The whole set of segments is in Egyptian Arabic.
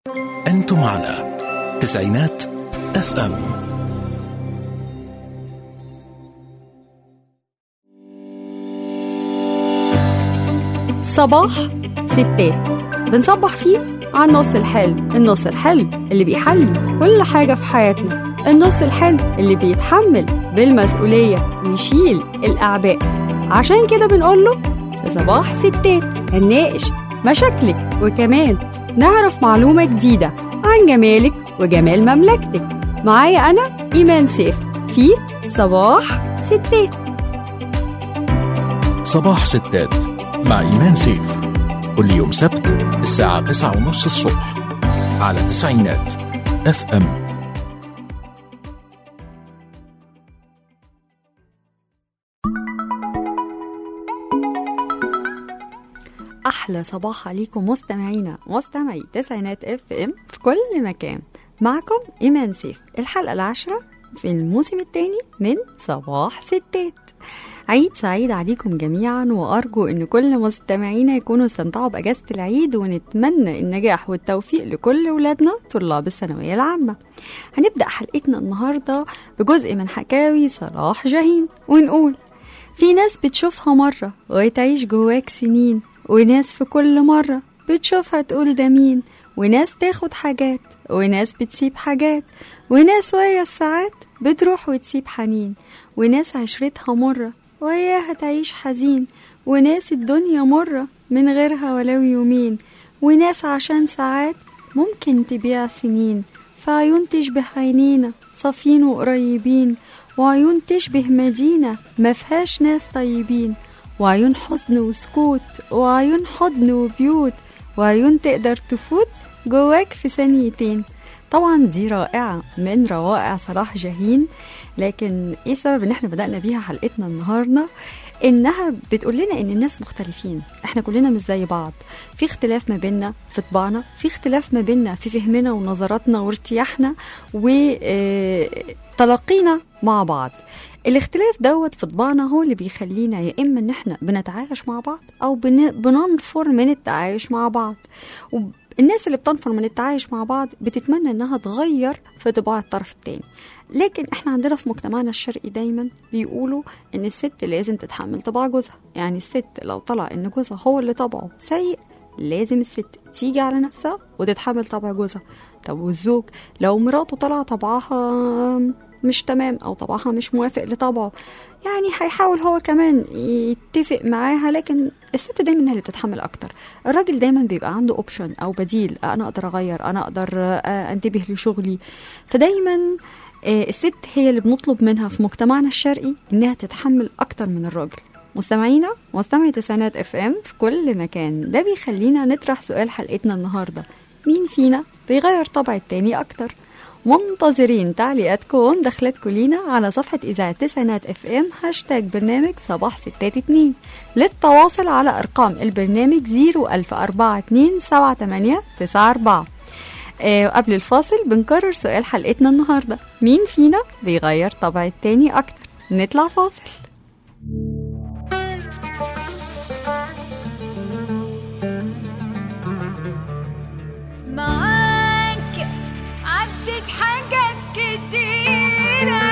أنتم على تسعينات اف ام صباح ستات بنصبح فيه على النص الحلو النص الحلو اللي بيحلي كل حاجة في حياتنا النص الحلو اللي بيتحمل بالمسؤولية ويشيل الأعباء عشان كده بنقوله في صباح ستات هنناقش مشاكلك وكمان نعرف معلومة جديدة عن جمالك وجمال مملكتك معايا أنا إيمان سيف في صباح ستات صباح ستات مع إيمان سيف كل يوم سبت الساعة تسعة ونص الصبح على تسعينات اف ام احلى صباح عليكم مستمعينا مستمعي تسعينات اف ام في كل مكان معكم ايمان سيف الحلقه العاشره في الموسم الثاني من صباح ستات عيد سعيد عليكم جميعا وارجو ان كل مستمعينا يكونوا استمتعوا باجازه العيد ونتمنى النجاح والتوفيق لكل ولادنا طلاب الثانويه العامه هنبدا حلقتنا النهارده بجزء من حكاوي صلاح جاهين ونقول في ناس بتشوفها مرة وتعيش جواك سنين وناس في كل مرة بتشوفها تقول ده مين وناس تاخد حاجات وناس بتسيب حاجات وناس ويا الساعات بتروح وتسيب حنين وناس عشرتها مرة وياها تعيش حزين وناس الدنيا مرة من غيرها ولو يومين وناس عشان ساعات ممكن تبيع سنين في عيون تشبه عينينا صافين وقريبين وعيون تشبه مدينة ما فيهاش ناس طيبين وعيون حزن وسكوت وعيون حضن وبيوت وعيون تقدر تفوت جواك في ثانيتين طبعا دي رائعة من روائع صلاح جاهين لكن ايه السبب ان احنا بدأنا بيها حلقتنا النهاردة انها بتقول لنا ان الناس مختلفين احنا كلنا مش زي بعض في اختلاف ما بيننا في طباعنا في اختلاف ما بيننا في فهمنا ونظراتنا وارتياحنا وتلقينا مع بعض الاختلاف دوت في طباعنا هو اللي بيخلينا يا اما ان احنا بنتعايش مع بعض او بن- بننفر من التعايش مع بعض الناس اللي بتنفر من التعايش مع بعض بتتمنى انها تغير في طباع الطرف التاني لكن احنا عندنا في مجتمعنا الشرقي دايما بيقولوا ان الست لازم تتحمل طباع جوزها يعني الست لو طلع ان جوزها هو اللي طبعه سيء لازم الست تيجي على نفسها وتتحمل طبع جوزها طب والزوج لو مراته طلع طبعها مش تمام او طبعها مش موافق لطبعه يعني هيحاول هو كمان يتفق معاها لكن الست دايما هي اللي بتتحمل اكتر الراجل دايما بيبقى عنده اوبشن او بديل انا اقدر اغير انا اقدر آه، انتبه لشغلي فدايما آه، الست هي اللي بنطلب منها في مجتمعنا الشرقي انها تتحمل اكتر من الراجل مستمعينا مستمعي تسعينات اف ام في كل مكان ده بيخلينا نطرح سؤال حلقتنا النهارده مين فينا بيغير طبع التاني اكتر منتظرين تعليقاتكم ومداخلاتكم لينا على صفحة إذاعة تسعينات اف ام هاشتاج برنامج صباح ستات اتنين للتواصل على أرقام البرنامج 01042 آه وقبل الفاصل بنكرر سؤال حلقتنا النهاردة مين فينا بيغير طبع التاني أكتر نطلع فاصل معاك عدت حاجات كتيرة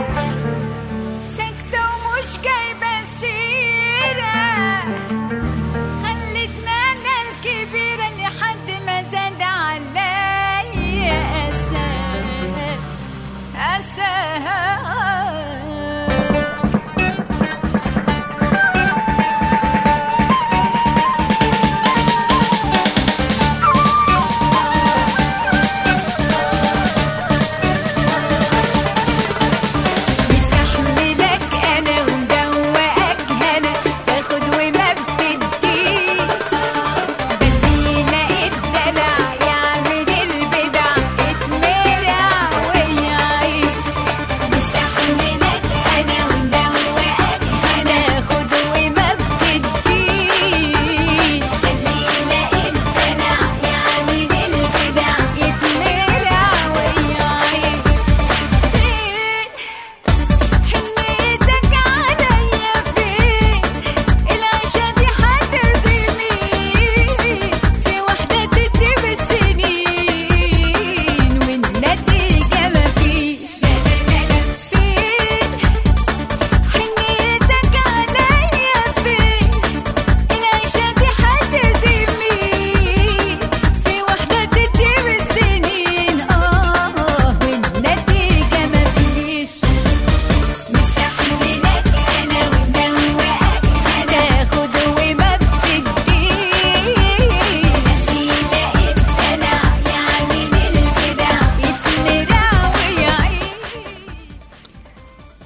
ساكتة ومش جايبة سيرة خلتنا أنا الكبيرة لحد ما زاد عليا أسى أسى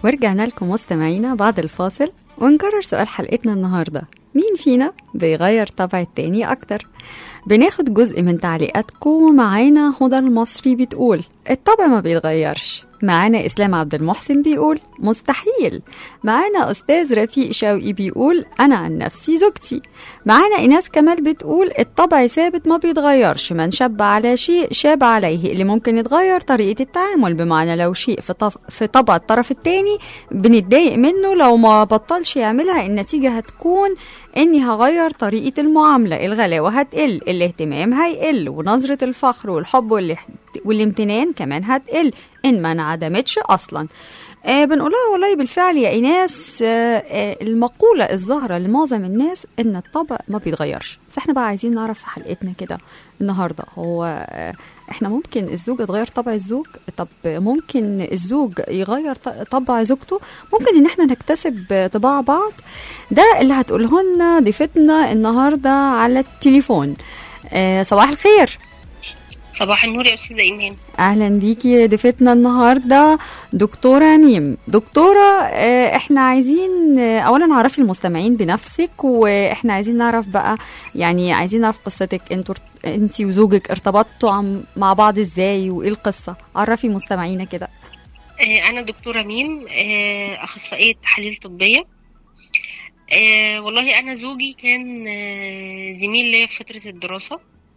ورجعنا لكم مستمعينا بعد الفاصل ونكرر سؤال حلقتنا النهاردة مين فينا بيغير طبع التاني أكتر؟ بناخد جزء من تعليقاتكم ومعانا هدى المصري بتقول الطبع ما بيتغيرش معانا إسلام عبد المحسن بيقول مستحيل معانا أستاذ رفيق شوقي بيقول أنا عن نفسي زوجتي معانا إيناس كمال بتقول الطبع ثابت ما بيتغيرش من شاب على شيء شاب عليه اللي ممكن يتغير طريقة التعامل بمعنى لو شيء في, طف... في طبع الطرف التاني بنتضايق منه لو ما بطلش يعملها النتيجة هتكون إني هغير طريقة المعاملة الغلاوة هتقل الاهتمام هيقل ونظرة الفخر والحب والاح... والامتنان كمان هتقل إن ما انعدمتش أصلا آه بنقولها والله بالفعل يا إيناس آه آه المقولة الظاهرة لمعظم الناس إن الطبع ما بيتغيرش بس احنا بقى عايزين نعرف في حلقتنا كده النهاردة هو آه احنا ممكن الزوج يتغير طبع الزوج طب ممكن الزوج يغير ط- طبع زوجته ممكن ان احنا نكتسب طباع بعض ده اللي هتقوله لنا ضيفتنا النهاردة على التليفون آه صباح الخير صباح النور يا استاذه ايمان اهلا بيكي ضيفتنا النهارده دكتوره ميم دكتوره آه، احنا عايزين آه، اولا عرفي المستمعين بنفسك واحنا عايزين نعرف بقى يعني عايزين نعرف قصتك انتوا انت وزوجك ارتبطتوا عم- مع بعض ازاي وايه القصه عرفي مستمعينا كده آه، انا دكتوره ميم آه، اخصائيه تحاليل طبيه آه، والله انا زوجي كان آه، زميل ليا في فتره الدراسه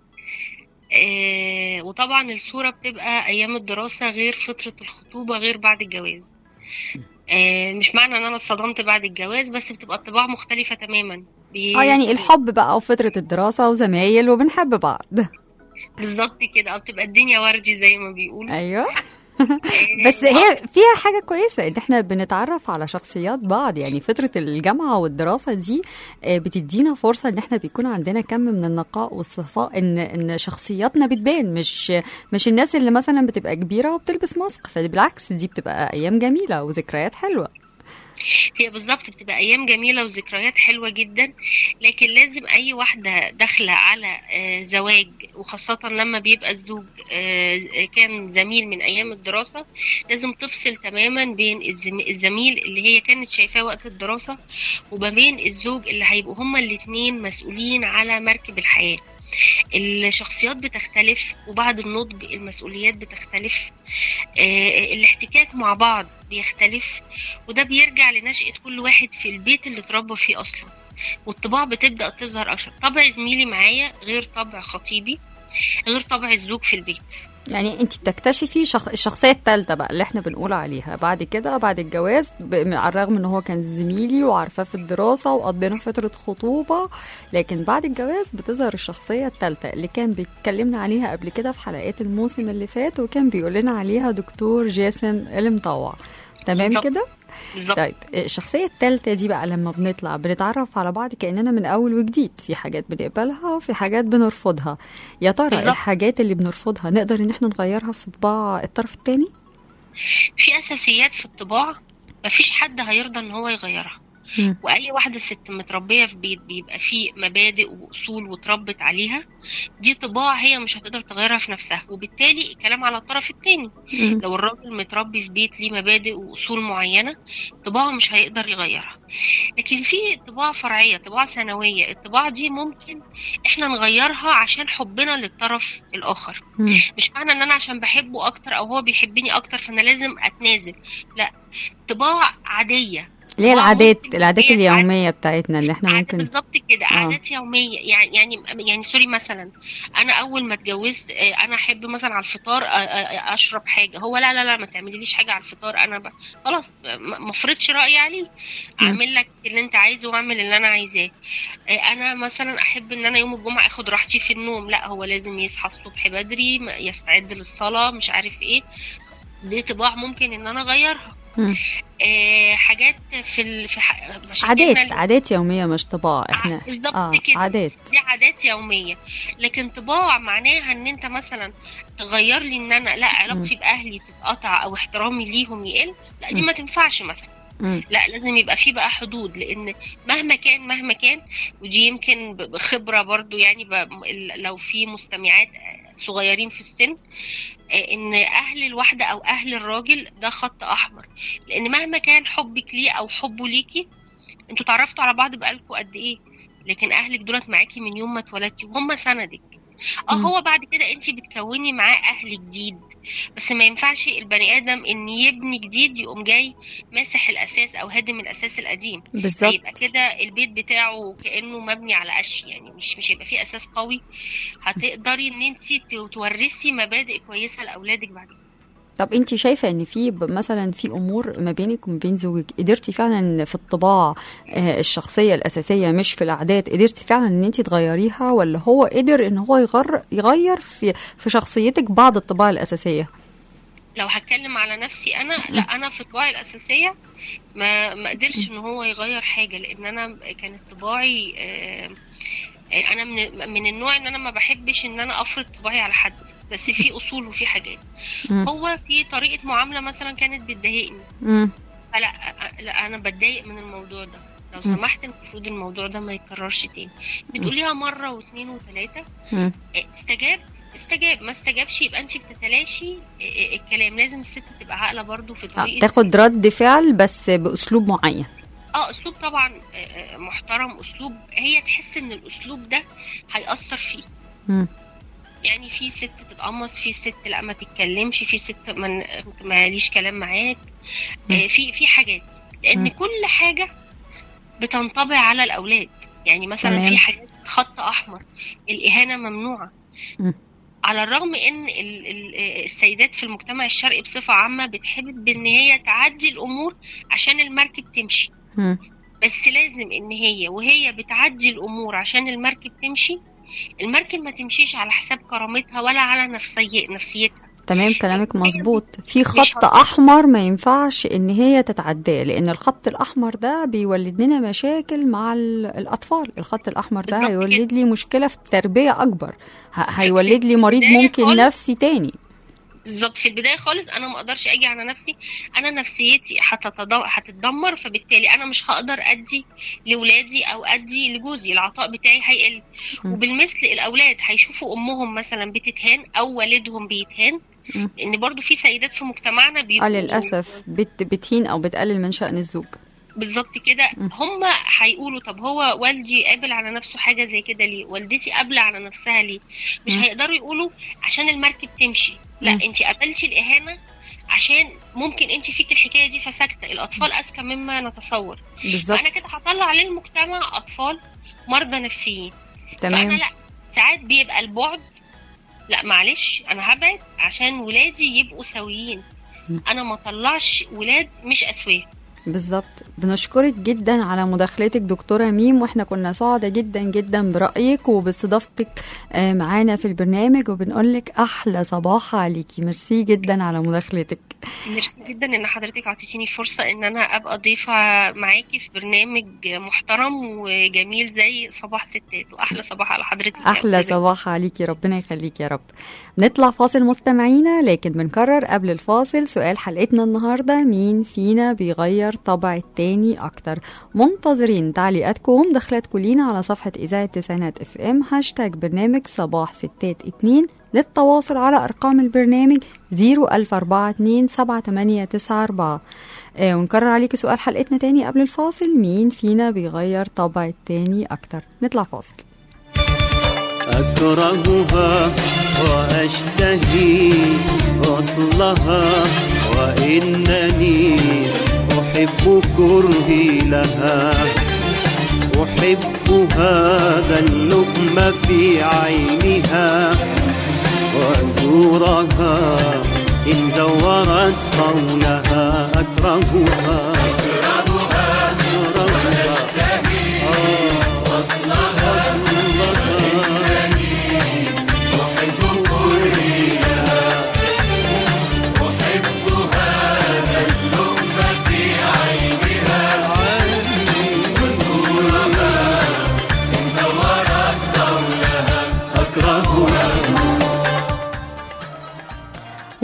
آه، وطبعا الصوره بتبقى ايام الدراسه غير فتره الخطوبه غير بعد الجواز آه، مش معنى ان انا اتصدمت بعد الجواز بس بتبقى الطباع مختلفه تماما بي- اه يعني الحب بقى وفتره الدراسه وزمايل وبنحب بعض بالظبط كده او بتبقى الدنيا وردي زي ما بيقولوا ايوه آه، بس هي فيها حاجة كويسة ان احنا بنتعرف على شخصيات بعض يعني فترة الجامعة والدراسة دي آه، بتدينا فرصة ان احنا بيكون عندنا كم من النقاء والصفاء ان ان شخصياتنا بتبان مش مش الناس اللي مثلا بتبقى كبيرة وبتلبس ماسك فبالعكس دي بتبقى ايام جميلة وذكريات حلوة هي بالظبط بتبقى ايام جميله وذكريات حلوه جدا لكن لازم اي واحده داخله على آه، زواج وخاصه لما بيبقى الزوج آه، كان زميل من ايام الدراسه لازم تفصل تماما بين الزم- الزميل اللي هي كانت شايفاه وقت الدراسه وما بين الزوج اللي هيبقوا هما الاتنين مسؤولين على مركب الحياه الشخصيات بتختلف وبعد النضج المسؤوليات بتختلف آه، الاحتكاك مع بعض بيختلف وده بيرجع لنشأة كل واحد في البيت اللي اتربى فيه أصلا والطباع بتبدأ تظهر أكتر طبع زميلي معايا غير طبع خطيبي غير طبع الزوج في البيت يعني انت بتكتشفي شخ... الشخصيه الثالثه بقى اللي احنا بنقول عليها بعد كده بعد الجواز ب... على الرغم ان هو كان زميلي وعارفاه في الدراسه وقضينا فتره خطوبه لكن بعد الجواز بتظهر الشخصيه الثالثه اللي كان بيتكلمنا عليها قبل كده في حلقات الموسم اللي فات وكان بيقول لنا عليها دكتور جاسم المطوع تمام بالظبط. كده بالظبط طيب الشخصية التالتة دي بقى لما بنطلع بنتعرف على بعض كأننا من أول وجديد في حاجات بنقبلها وفي حاجات بنرفضها يا ترى بالظبط. الحاجات اللي بنرفضها نقدر إن احنا نغيرها في طباع الطرف التاني؟ في أساسيات في الطباع مفيش حد هيرضى إن هو يغيرها مم. واي واحده ست متربيه في بيت بيبقى فيه مبادئ واصول وتربت عليها دي طباع هي مش هتقدر تغيرها في نفسها وبالتالي الكلام على الطرف التاني مم. لو الراجل متربي في بيت ليه مبادئ واصول معينه طباعه مش هيقدر يغيرها لكن في طباع فرعيه طباع ثانويه الطباع دي ممكن احنا نغيرها عشان حبنا للطرف الاخر مم. مش معنى ان انا عشان بحبه اكتر او هو بيحبني اكتر فانا لازم اتنازل لا طباع عاديه اللي هي طباع العادات ممكن العادات هي اليومية بتاعتنا اللي احنا عادة ممكن بالظبط كده آه. عادات يوميه يعني يعني يعني سوري مثلا انا اول ما اتجوزت آه، انا احب مثلا على الفطار آه، آه، اشرب حاجه هو لا لا لا ما تعمليليش حاجه على الفطار انا ب... خلاص ما ما افرضش رايي عليه اعمل لك اللي انت عايزه واعمل اللي انا عايزاه آه، انا مثلا احب ان انا يوم الجمعه اخد راحتي في النوم لا هو لازم يصحى الصبح بدري م- يستعد للصلاه مش عارف ايه دي طباع ممكن ان انا اغيرها مم. آه حاجات في ال... في ح... عشان عادات إحنا- عادات يومية مش طباع احنا بالظبط اه كده. عادات دي عادات يوميه لكن طباع معناها ان انت مثلا تغير لي ان انا لا علاقتي باهلي تتقطع او احترامي ليهم يقل لا دي مم. ما تنفعش مثلا مم. لا لازم يبقى في بقى حدود لان مهما كان مهما كان ودي يمكن ب- بخبره برضو يعني ب- ال- لو في مستمعات آه، صغيرين في السن آه، ان اهل الواحده او اهل الراجل ده خط احمر لان مهما كان حبك ليه او حبه ليكي انتوا اتعرفتوا على بعض بقالكوا قد ايه لكن اهلك دولت معاكي من يوم ما اتولدتي وهم سندك اه مم. هو بعد كده انت بتكوني معاه اهل جديد بس ما ينفعش البني ادم ان يبني جديد يقوم جاي ماسح الاساس او هادم الاساس القديم بالظبط هيبقى كده البيت بتاعه كانه مبني على قش يعني مش مش هيبقى فيه اساس قوي هتقدري ان انت تورثي مبادئ كويسه لاولادك بعد كده طب انت شايفه ان في ب- مثلا في امور ما بينك وما بين زوجك قدرتي فعلا في الطباع آه، الشخصيه الاساسيه مش في العادات قدرتي فعلا ان انت تغيريها ولا هو قدر ان هو يغير يغير في في شخصيتك بعض الطباع الاساسيه لو هتكلم على نفسي انا لا انا في طباعي الاساسيه ما ما قدرش ان هو يغير حاجه لان انا كانت طباعي آه، آه، انا من من النوع ان انا ما بحبش ان انا افرض طباعي على حد بس في اصول وفي حاجات مم. هو في طريقه معامله مثلا كانت بتضايقني مم. فلا أ- لا انا بتضايق من الموضوع ده لو مم. سمحت المفروض الموضوع ده ما يتكررش تاني بتقوليها مره واثنين وثلاثه مم. استجاب استجاب ما استجابش يبقى انت بتتلاشي ا- ا- الكلام لازم الست تبقى عاقله برضو في آه، طريقه تاخد رد فعل بس باسلوب معين اه اسلوب طبعا آه، آه، محترم اسلوب هي تحس ان الاسلوب ده هيأثر فيه مم. يعني في ست تتقمص في ست لا ما تتكلمش في ست ما ماليش كلام معاك آه، في في حاجات لان مم. كل حاجه بتنطبع على الاولاد يعني مثلا تمام. في حاجات خط احمر الاهانه ممنوعه مم. على الرغم ان ال- ال- السيدات في المجتمع الشرقي بصفه عامه بتحب ان هي تعدي الامور عشان المركب تمشي مم. بس لازم ان هي وهي بتعدي الامور عشان المركب تمشي المركب ما تمشيش على حساب كرامتها ولا على نفسي هنفسيتها تمام كلامك مظبوط في مش خط هت- احمر ما ينفعش ان هي تتعداه لان الخط الاحمر ده بيولد لنا مشاكل مع ال- الاطفال الخط الاحمر ده بالظبط هيولد لي مشكله في التربيه اكبر ه- في هيولد لي مريض البداية ممكن خالص. نفسي تاني بالظبط في البدايه خالص انا ما اقدرش اجي على نفسي انا نفسيتي هتتض- هتتدمر فبالتالي انا مش هقدر ادي لاولادي او ادي لجوزي العطاء بتاعي هيقل م. وبالمثل الاولاد هيشوفوا امهم مثلا بتتهان او والدهم بيتهان م. لان برضو في سيدات في مجتمعنا اه بيبقوا للاسف بت بتهين او بتقلل من شان الزوج بالظبط كده هم هيقولوا طب هو والدي قابل على نفسه حاجه زي كده ليه والدتي قابله على نفسها ليه مش مم. هيقدروا يقولوا عشان المركب تمشي لا مم. انت قابلتي الاهانه عشان ممكن انت فيك الحكايه دي فساكته الاطفال اذكى مما نتصور بالظبط فانا كده هطلع للمجتمع اطفال مرضى نفسيين فانا تمام لا ساعات بيبقى البعد لا معلش انا هبعد عشان ولادي يبقوا سويين مم. انا ما طلعش ولاد مش اسويه بالظبط بنشكرك جدا على مداخلتك دكتورة ميم واحنا كنا سعداء جدا جدا برأيك وباستضافتك آه، معانا في البرنامج وبنقولك أحلى صباح عليكي ميرسي جدا على مداخلتك ميرسي جدا ان حضرتك اعطيتيني فرصه ان انا ابقى ضيفه معاكي في برنامج محترم وجميل زي صباح ستات واحلى صباح على حضرتك يا أحلى أستاذة. صباح عليكي ربنا يخليك يا رب نطلع فاصل مستمعينا لكن بنكرر قبل الفاصل سؤال حلقتنا النهاردة مين فينا بيغير طبع التاني أكتر منتظرين تعليقاتكم ومداخلاتكم لينا على صفحة إذاعة تسعينات اف ام هاشتاج برنامج صباح ستات اتنين للتواصل على أرقام البرنامج 014278894 آه ونكرر عليكي سؤال حلقتنا تاني قبل الفاصل مين فينا بيغير طبع التاني أكتر نطلع فاصل أكرهها وأشتهي وصلها وإنني أحب كرهي لها أحب هذا اللؤم في عينها وزورها إن زورت قولها أكرهها أكرهها وصلها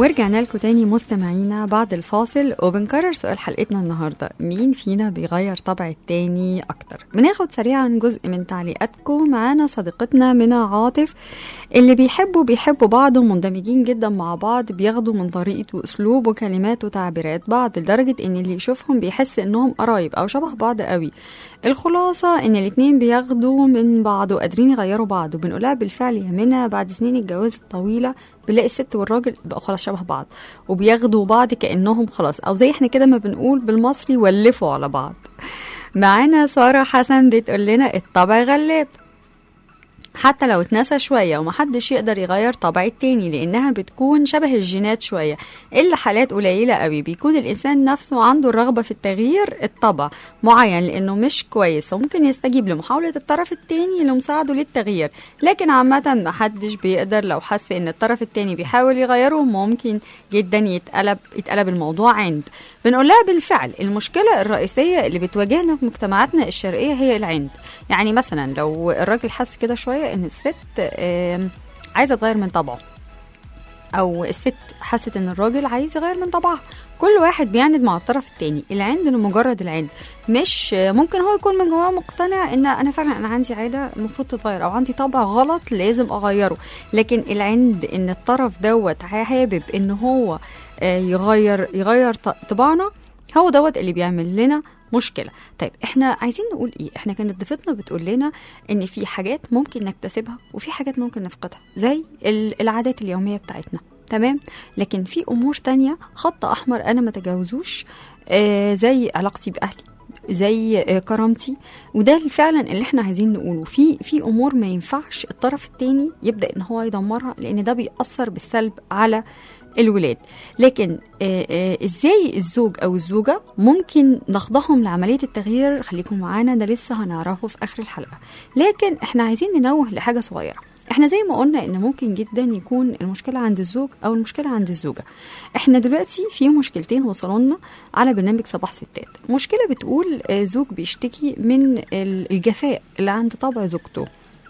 ورجعنا لكم تاني مستمعينا بعد الفاصل وبنكرر سؤال حلقتنا النهارده مين فينا بيغير طبع التاني اكتر بناخد سريعا جزء من تعليقاتكم معانا صديقتنا منى عاطف اللي بيحبوا بيحبوا بعض ومندمجين جدا مع بعض بياخدوا من طريقه واسلوب وكلمات وتعبيرات بعض لدرجه ان اللي يشوفهم بيحس انهم قرايب او شبه بعض قوي الخلاصه ان الاتنين بياخدوا من بعض وقادرين يغيروا بعض وبنقولها بالفعل يا منى بعد سنين الجواز الطويله بنلاقي الست والراجل بقوا خلاص شبه بعض وبياخدوا بعض كانهم خلاص او زي احنا كده ما بنقول بالمصري ولفوا على بعض معانا ساره حسن بتقول لنا الطبع غلاب حتى لو اتنسى شوية ومحدش يقدر يغير طبع التاني لأنها بتكون شبه الجينات شوية إلا حالات قليلة قوي بيكون الإنسان نفسه عنده الرغبة في التغيير الطبع معين لأنه مش كويس فممكن يستجيب لمحاولة الطرف التاني لمساعده للتغيير لكن عامة محدش بيقدر لو حس إن الطرف التاني بيحاول يغيره ممكن جدا يتقلب يتقلب الموضوع عند بنقولها بالفعل المشكلة الرئيسية اللي بتواجهنا في مجتمعاتنا الشرقية هي العند يعني مثلا لو الراجل حس كده شوية ان الست آم، عايزة تغير من طبعه او الست حست ان الراجل عايز يغير من طبعها كل واحد بيعند مع الطرف التاني العند لمجرد العند مش ممكن هو يكون من جواه مقتنع ان انا فعلا انا عندي عاده المفروض تتغير او عندي طبع غلط لازم اغيره لكن العند ان الطرف دوت حابب ان هو آه، يغير يغير ط- طباعنا هو دوت اللي بيعمل لنا مشكلة طيب احنا عايزين نقول ايه احنا كانت ضيفتنا بتقول لنا ان في حاجات ممكن نكتسبها وفي حاجات ممكن نفقدها زي ال- العادات اليومية بتاعتنا تمام لكن في امور تانية خط احمر انا ما تجاوزوش آه زي علاقتي باهلي زي آه، كرامتي وده فعلا اللي احنا عايزين نقوله في في امور ما ينفعش الطرف التاني يبدا ان هو يدمرها لان ده بيأثر بالسلب على الولاد لكن آه، آه، ازاي الزوج او الزوجه ممكن نخضعهم لعمليه التغيير خليكم معانا ده لسه هنعرفه في اخر الحلقه لكن احنا عايزين ننوه لحاجه صغيره احنا زي ما قلنا ان ممكن جدا يكون المشكله عند الزوج او المشكله عند الزوجه احنا دلوقتي في مشكلتين وصلوا لنا على برنامج صباح ستات مشكله بتقول آه، زوج بيشتكي من ال- الجفاء اللي عند طبع زوجته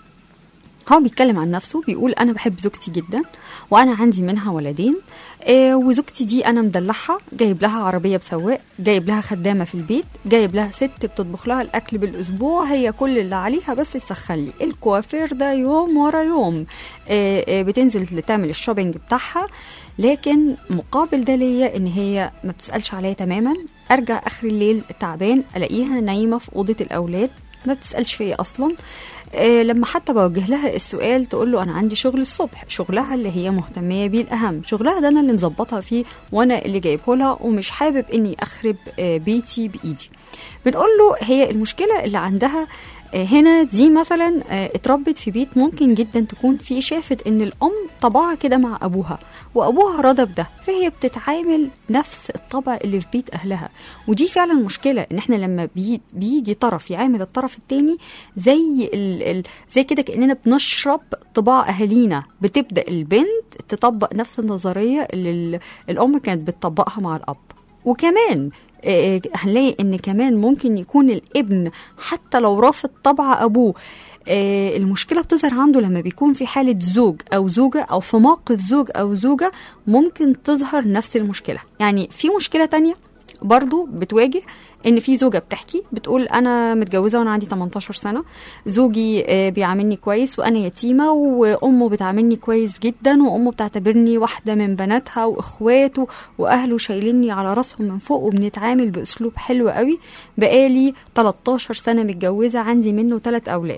هو بيتكلم عن نفسه بيقول انا بحب زوجتي جدا وانا عندي منها ولدين آه وزوجتي دي انا مدلعها جايب لها عربيه بسواق جايب لها خدامه في البيت جايب لها ست بتطبخ لها الاكل بالاسبوع هي كل اللي عليها بس تسخن لي الكوافير ده يوم ورا يوم آه آه بتنزل تعمل الشوبينج بتاعها لكن مقابل ده ليا ان هي ما بتسالش عليا تماما ارجع اخر الليل تعبان الاقيها نايمه في اوضه الاولاد ما بتسالش فيا اصلا آه، لما حتى بوجه لها السؤال تقول له انا عندي شغل الصبح شغلها اللي هي مهتميه بيه الاهم شغلها ده انا اللي مظبطها فيه وانا اللي جايبه لها ومش حابب اني اخرب آه، بيتي بايدي بنقول له هي المشكله اللي عندها آه، هنا دي مثلا آه، اتربت في بيت ممكن جدا تكون فيه شافت ان الام طبعها كده مع ابوها وابوها رضى بده فهي بتتعامل نفس الطبع اللي في بيت اهلها ودي فعلا مشكله ان احنا لما بي بيجي طرف يعامل الطرف التاني زي ال ال زي كده كاننا بنشرب طباع اهالينا بتبدا البنت تطبق نفس النظريه اللي ال- الام كانت بتطبقها مع الاب وكمان آه، هنلاقي ان كمان ممكن يكون الابن حتى لو رافض طبع ابوه آه، المشكلة بتظهر عنده لما بيكون في حالة زوج أو زوجة أو في موقف زوج أو زوجة ممكن تظهر نفس المشكلة يعني في مشكلة تانية برضو بتواجه ان في زوجه بتحكي بتقول انا متجوزه وانا عندي 18 سنه زوجي آه، بيعاملني كويس وانا يتيمه وامه بتعاملني كويس جدا وامه بتعتبرني واحده من بناتها واخواته واهله شايليني على راسهم من فوق وبنتعامل باسلوب حلو قوي بقالي 13 سنه متجوزه عندي منه ثلاث اولاد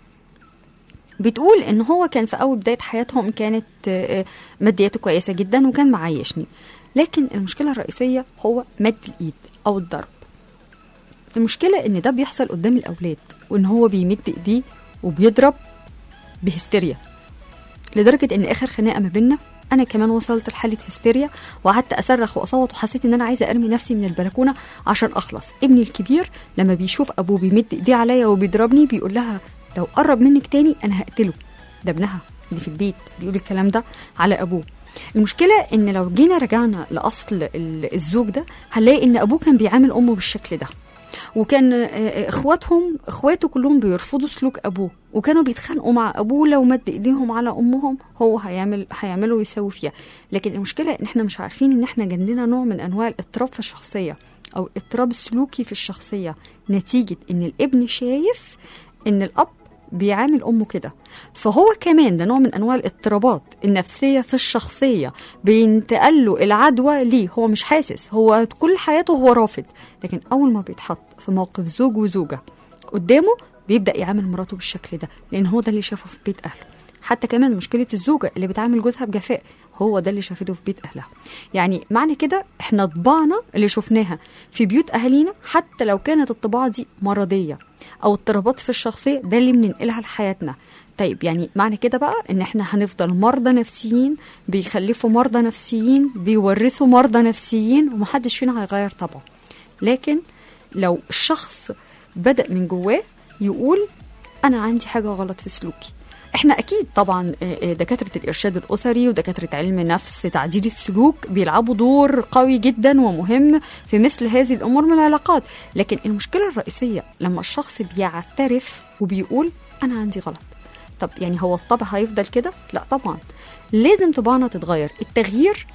بتقول ان هو كان في اول بدايه حياتهم كانت آه، آه، مادياته كويسه جدا وكان معيشني لكن المشكله الرئيسيه هو مد الايد او الضرب المشكله ان ده بيحصل قدام الاولاد وان هو بيمد ايديه وبيضرب بهستيريا لدرجه ان اخر خناقه ما بينا انا كمان وصلت لحاله هستيريا وقعدت اصرخ واصوت وحسيت ان انا عايزه ارمي نفسي من البلكونه عشان اخلص ابني الكبير لما بيشوف ابوه بيمد ايديه عليا وبيضربني بيقول لها لو قرب منك تاني انا هقتله ده ابنها اللي في البيت بيقول الكلام ده على ابوه المشكلة إن لو جينا رجعنا لأصل ال- الزوج ده هنلاقي إن أبوه كان بيعامل أمه بالشكل ده وكان آه، آه، اخواتهم اخواته كلهم بيرفضوا سلوك ابوه وكانوا بيتخانقوا مع ابوه لو مد ايديهم على امهم هو هيعمل هيعملوا ويسوي فيها لكن المشكله ان احنا مش عارفين ان احنا جننا نوع من انواع الاضطراب في الشخصيه او الاضطراب السلوكي في الشخصيه نتيجه ان الابن شايف ان الاب بيعامل امه كده فهو كمان ده نوع من انواع الاضطرابات النفسيه في الشخصيه بينتقل له العدوى ليه هو مش حاسس هو كل حياته هو رافض لكن اول ما بيتحط في موقف زوج وزوجه قدامه بيبدا يعامل مراته بالشكل ده لان هو ده اللي شافه في بيت اهله حتى كمان مشكله الزوجه اللي بتعامل جوزها بجفاء هو ده اللي شافته في بيت اهلها يعني معنى كده احنا طباعنا اللي شفناها في بيوت اهالينا حتى لو كانت الطباعه دي مرضيه او اضطرابات في الشخصيه ده اللي بننقلها لحياتنا طيب يعني معنى كده بقى ان احنا هنفضل مرضى نفسيين بيخلفوا مرضى نفسيين بيورثوا مرضى نفسيين ومحدش فينا هيغير طبعه لكن لو الشخص بدأ من جواه يقول أنا عندي حاجة غلط في سلوكي احنا اكيد طبعا آه، آه، دكاتره الارشاد الاسري ودكاتره علم نفس تعديل السلوك بيلعبوا دور قوي جدا ومهم في مثل هذه الامور من العلاقات لكن المشكله الرئيسيه لما الشخص بيعترف وبيقول انا عندي غلط طب يعني هو الطبع هيفضل كده لا طبعا لازم طباعنا تتغير التغيير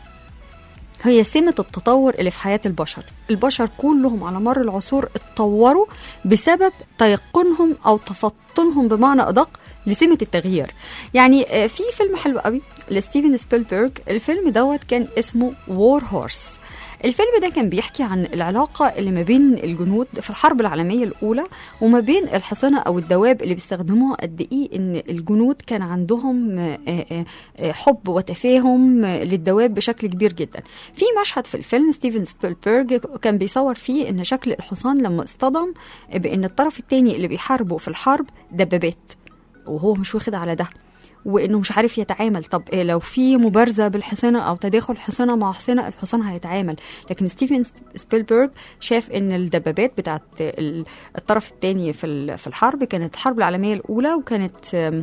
هي سمة التطور اللي في حياة البشر البشر كلهم على مر العصور اتطوروا بسبب تيقنهم أو تفطنهم بمعنى أدق لسمة التغيير يعني آه، في فيلم حلو قوي لستيفن سبيلبرج الفيلم دوت كان اسمه وور هورس الفيلم ده كان بيحكي عن العلاقة اللي ما بين الجنود في الحرب العالمية الأولى وما بين الحصنة أو الدواب اللي بيستخدموها قد إيه إن الجنود كان عندهم آه، آه، آه، حب وتفاهم آه، للدواب بشكل كبير جدا في مشهد في الفيلم ستيفن سبيلبرج كان بيصور فيه إن شكل الحصان لما اصطدم بإن الطرف التاني اللي بيحاربه في الحرب دبابات وهو مش واخد على ده وانه مش عارف يتعامل طب إيه لو في مبارزه بالحصانه او تداخل حصانه مع حصانه الحصان هيتعامل لكن ستيفن سبيلبرج شاف ان الدبابات بتاعت ال- الطرف الثاني في ال- في الحرب كانت الحرب العالميه الاولى وكانت آم،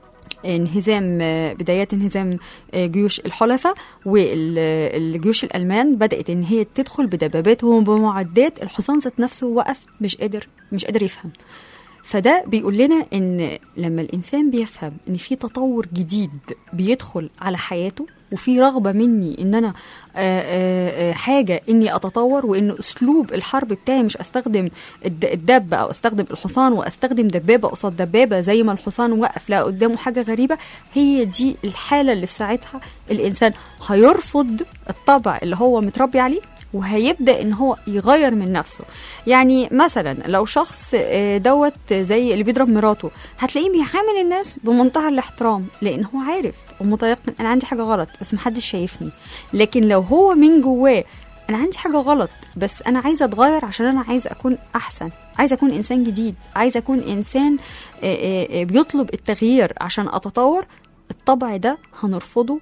انهزام آه، بدايات انهزام آه، جيوش الحلفاء والجيوش الالمان بدات ان هي تدخل بدبابات وبمعدات الحصان ذات نفسه وقف مش قادر مش قادر يفهم فده بيقول لنا ان لما الانسان بيفهم ان في تطور جديد بيدخل على حياته وفي رغبه مني ان انا آه، آه، آه، حاجه اني اتطور وان اسلوب الحرب بتاعي مش استخدم الد- الدب او استخدم الحصان واستخدم دبابه قصاد دبابه زي ما الحصان وقف لا قدامه حاجه غريبه هي دي الحاله اللي في ساعتها الانسان هيرفض الطبع اللي هو متربي عليه وهيبدا ان هو يغير من نفسه يعني مثلا لو شخص آه، دوت زي اللي بيضرب مراته هتلاقيه بيعامل الناس بمنتهى الاحترام لان هو عارف ومتيقن انا عندي حاجه غلط بس محدش شايفني لكن لو هو من جواه انا عندي حاجه غلط بس انا عايزه اتغير عشان انا عايزه اكون احسن عايزه اكون انسان جديد عايزه اكون انسان آه، آه، آه، بيطلب التغيير عشان اتطور الطبع ده هنرفضه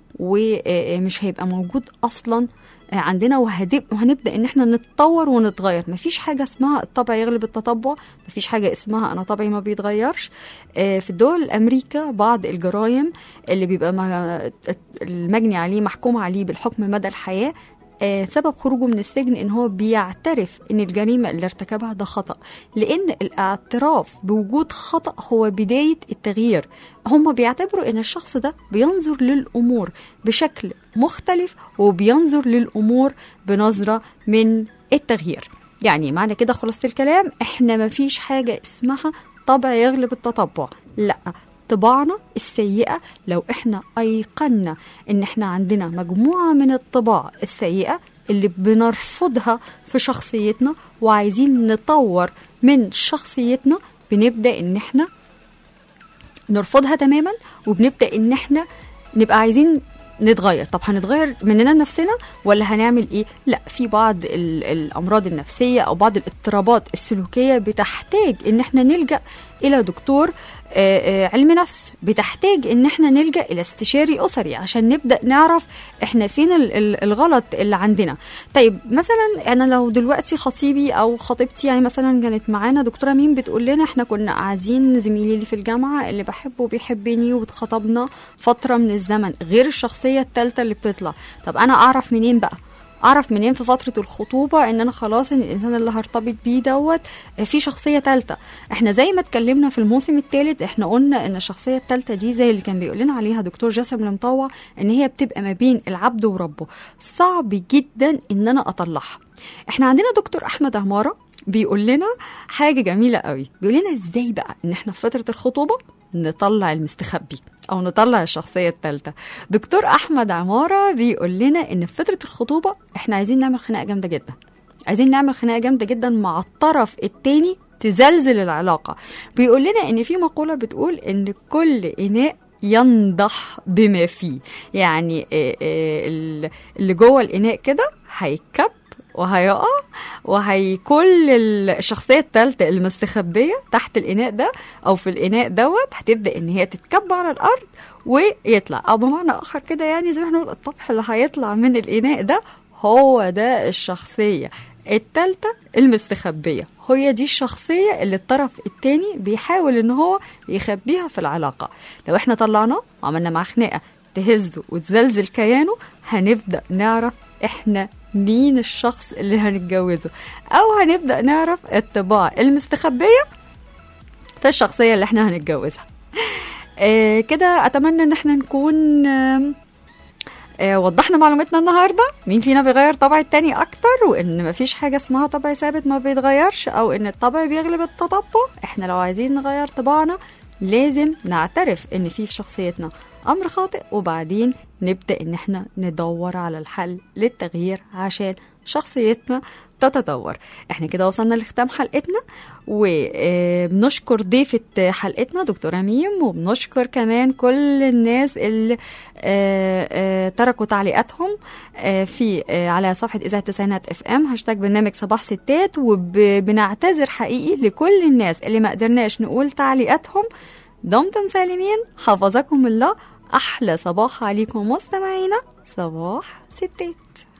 ومش هيبقى موجود اصلا عندنا وهدب- وهنبدا ان احنا نتطور ونتغير مفيش حاجه اسمها الطبع يغلب التطبع مفيش حاجه اسمها انا طبعي ما بيتغيرش آه، في الدول الامريكا بعض الجرائم اللي بيبقى ما- المجني عليه محكوم عليه بالحكم مدى الحياه آه، سبب خروجه من السجن ان هو بيعترف ان الجريمه اللي ارتكبها ده خطا لان الاعتراف بوجود خطا هو بدايه التغيير هم بيعتبروا ان الشخص ده بينظر للامور بشكل مختلف وبينظر للامور بنظره من التغيير يعني معنى كده خلاصه الكلام احنا ما فيش حاجه اسمها طبع يغلب التطبع لا طباعنا السيئة لو احنا أيقنا ان احنا عندنا مجموعة من الطباع السيئة اللي بنرفضها في شخصيتنا وعايزين نطور من شخصيتنا بنبدأ ان احنا نرفضها تماما وبنبدأ ان احنا نبقى عايزين نتغير طب هنتغير مننا لنفسنا ولا هنعمل ايه لا في بعض ال- الامراض النفسيه او بعض الاضطرابات السلوكيه بتحتاج ان احنا نلجا الى دكتور آه، آه، علم نفس بتحتاج ان احنا نلجا الى استشاري اسري عشان نبدا نعرف احنا فين ال- ال- الغلط اللي عندنا طيب مثلا انا لو دلوقتي خطيبي او خطيبتي يعني مثلا كانت معانا دكتوره مين بتقول لنا احنا كنا قاعدين زميلي اللي في الجامعه اللي بحبه بيحبني واتخطبنا فتره من الزمن غير الشخصيه الثالثه اللي بتطلع طب انا اعرف منين بقى اعرف منين في فتره الخطوبه ان انا خلاص ان الانسان اللي هرتبط بيه دوت في شخصيه ثالثه احنا زي ما اتكلمنا في الموسم الثالث احنا قلنا ان الشخصيه الثالثه دي زي اللي كان بيقول لنا عليها دكتور جاسم المطوع ان هي بتبقى ما بين العبد وربه صعب جدا ان انا اطلعها احنا عندنا دكتور احمد عماره بيقول لنا حاجه جميله قوي بيقول لنا ازاي بقى ان احنا في فتره الخطوبه نطلع المستخبي او نطلع الشخصيه الثالثه دكتور احمد عماره بيقول لنا ان في فتره الخطوبه احنا عايزين نعمل خناقه جامده جدا عايزين نعمل خناقه جامده جدا مع الطرف الثاني تزلزل العلاقه بيقول لنا ان في مقوله بتقول ان كل اناء ينضح بما فيه يعني آه، آه، اللي جوه الاناء كده هيكب وهيقع وهي كل الشخصية الثالثة المستخبية تحت الإناء ده أو في الإناء دوت هتبدأ إن هي تتكب على الأرض ويطلع أو بمعنى آخر كده يعني زي ما احنا نقول الطفح اللي هيطلع من الإناء ده هو ده الشخصية التالتة المستخبية هي دي الشخصية اللي الطرف التاني بيحاول ان هو يخبيها في العلاقة لو احنا طلعناه وعملنا معاه خناقة تهزه وتزلزل كيانه هنبدأ نعرف احنا مين الشخص اللي هنتجوزه او هنبدأ نعرف الطباع المستخبية في الشخصية اللي احنا هنتجوزها آه كده اتمنى ان احنا نكون آم، آه، وضحنا معلوماتنا النهارده مين فينا بيغير طبع التاني اكتر وان مفيش حاجه اسمها طبع ثابت ما بيتغيرش او ان الطبع بيغلب التطبع احنا لو عايزين نغير طباعنا لازم نعترف ان في في شخصيتنا امر خاطئ وبعدين نبدا ان احنا ندور على الحل للتغيير عشان شخصيتنا تتطور احنا كده وصلنا لختام حلقتنا وبنشكر ضيفة حلقتنا دكتورة ميم وبنشكر كمان كل الناس اللي آه، آه، تركوا تعليقاتهم آه، في آه، على صفحة إذاعة تسعينات اف ام هاشتاج برنامج صباح ستات وبنعتذر حقيقي لكل الناس اللي ما قدرناش نقول تعليقاتهم دمتم سالمين حفظكم الله أحلى صباح عليكم مستمعينا صباح ستات